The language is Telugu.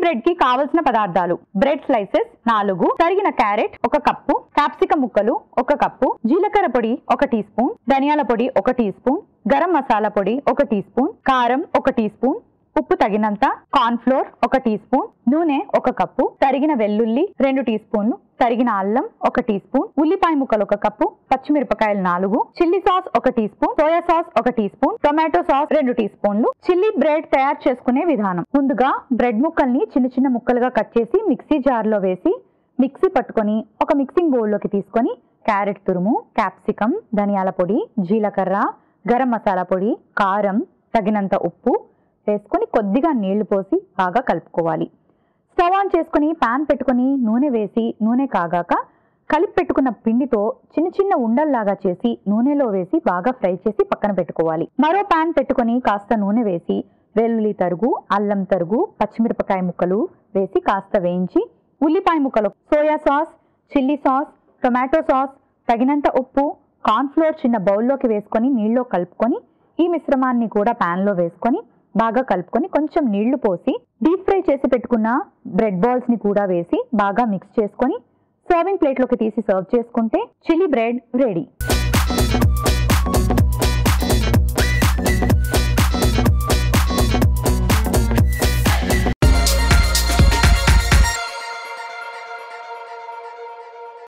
బ్రెడ్ కి కావలసిన పదార్థాలు బ్రెడ్ స్లైసెస్ నాలుగు తరిగిన క్యారెట్ ఒక కప్పు క్యాప్సికం ముక్కలు ఒక కప్పు జీలకర్ర పొడి ఒక టీ స్పూన్ ధనియాల పొడి ఒక టీ స్పూన్ గరం మసాలా పొడి ఒక టీ స్పూన్ కారం ఒక టీ స్పూన్ ఉప్పు తగినంత కార్న్ ఫ్లోర్ ఒక టీ స్పూన్ నూనె ఒక కప్పు తరిగిన వెల్లుల్లి రెండు టీ స్పూన్లు తరిగిన అల్లం ఒక టీ స్పూన్ ఉల్లిపాయ ముక్కలు ఒక కప్పు పచ్చిమిరపకాయలు నాలుగు చిల్లీ సాస్ ఒక టీ స్పూన్ సోయా సాస్ ఒక టీ స్పూన్ టొమాటో సాస్ రెండు టీ స్పూన్లు చిల్లీ బ్రెడ్ తయారు చేసుకునే విధానం ముందుగా బ్రెడ్ ముక్కల్ని చిన్న చిన్న ముక్కలుగా కట్ చేసి మిక్సీ జార్ లో వేసి మిక్సీ పట్టుకొని ఒక మిక్సింగ్ బౌల్లోకి తీసుకొని క్యారెట్ తురుము క్యాప్సికం ధనియాల పొడి జీలకర్ర గరం మసాలా పొడి కారం తగినంత ఉప్పు వేసుకొని కొద్దిగా నీళ్లు పోసి బాగా కలుపుకోవాలి స్టవ్ ఆన్ చేసుకొని పాన్ పెట్టుకొని నూనె వేసి నూనె కాగాక కలిపి పెట్టుకున్న పిండితో చిన్న చిన్న ఉండల్లాగా చేసి నూనెలో వేసి బాగా ఫ్రై చేసి పక్కన పెట్టుకోవాలి మరో పాన్ పెట్టుకొని కాస్త నూనె వేసి వెల్లుల్లి తరుగు అల్లం తరుగు పచ్చిమిరపకాయ ముక్కలు వేసి కాస్త వేయించి ఉల్లిపాయ ముక్కలు soya sauce chilli sauce tomato sauce తగినంత ఉప్పు కార్న్ఫ్లోర్ చిన్న బౌల్లోకి వేసుకొని నీళ్ళలో కలుపుకొని ఈ మిశ్రమాన్ని కూడా ప్యాన్లో వేసుకొని బాగా కలుపుకొని కొంచెం నీళ్లు పోసి డీప్ ఫ్రై చేసి పెట్టుకున్న బ్రెడ్ బాల్స్ ని కూడా వేసి బాగా మిక్స్ చేసుకొని సర్వింగ్ ప్లేట్లోకి తీసి సర్వ్ చేసుకుంటే చిల్లీ బ్రెడ్ రెడీ